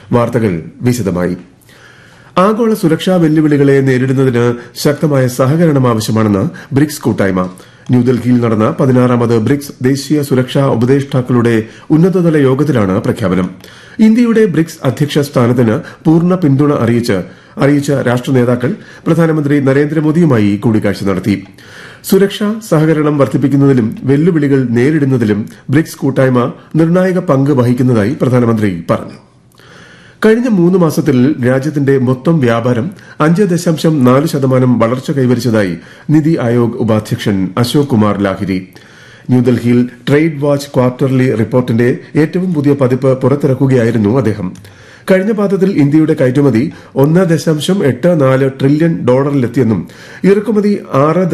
വാർത്തകൾ വിശദമായി ആഗോള സുരക്ഷാ വെല്ലുവിളികളെ നേരിടുന്നതിന് ശക്തമായ സഹകരണം ആവശ്യമാണെന്ന് ബ്രിക്സ് കൂട്ടായ്മ ന്യൂഡൽഹിയിൽ നടന്ന പതിനാറാമത് ബ്രിക്സ് ദേശീയ സുരക്ഷാ ഉപദേഷ്ടാക്കളുടെ ഉന്നതതല യോഗത്തിലാണ് പ്രഖ്യാപനം ഇന്ത്യയുടെ ബ്രിക്സ് അധ്യക്ഷ സ്ഥാനത്തിന് പൂർണ്ണ പിന്തുണ അറിയിച്ച് അറിയിച്ച രാഷ്ട്ര നേതാക്കൾ പ്രധാനമന്ത്രി നരേന്ദ്രമോദിയുമായി കൂടിക്കാഴ്ച നടത്തി സുരക്ഷാ സഹകരണം വർദ്ധിപ്പിക്കുന്നതിലും വെല്ലുവിളികൾ നേരിടുന്നതിലും ബ്രിക്സ് കൂട്ടായ്മ നിർണായക പങ്ക് വഹിക്കുന്നതായി പ്രധാനമന്ത്രി പറഞ്ഞു കഴിഞ്ഞ മൂന്ന് മാസത്തിൽ രാജ്യത്തിന്റെ മൊത്തം വ്യാപാരം അഞ്ച് ദശാംശം നാല് ശതമാനം വളർച്ച കൈവരിച്ചതായി നിതി ആയോഗ് ഉപാധ്യക്ഷൻ അശോക് കുമാർ ലാഹിരി ന്യൂഡൽഹിയിൽ ട്രേഡ് വാച്ച് ക്വാർട്ടർലി റിപ്പോർട്ടിന്റെ ഏറ്റവും പുതിയ പതിപ്പ് പുറത്തിറക്കുകയായിരുന്നു അദ്ദേഹം കഴിഞ്ഞ പാദത്തിൽ ഇന്ത്യയുടെ കയറ്റുമതി ഒന്ന് ദശാംശം എട്ട് നാല് ട്രില്യൺ ഡോളറിലെത്തിയെന്നും ഇറക്കുമതി ആറ്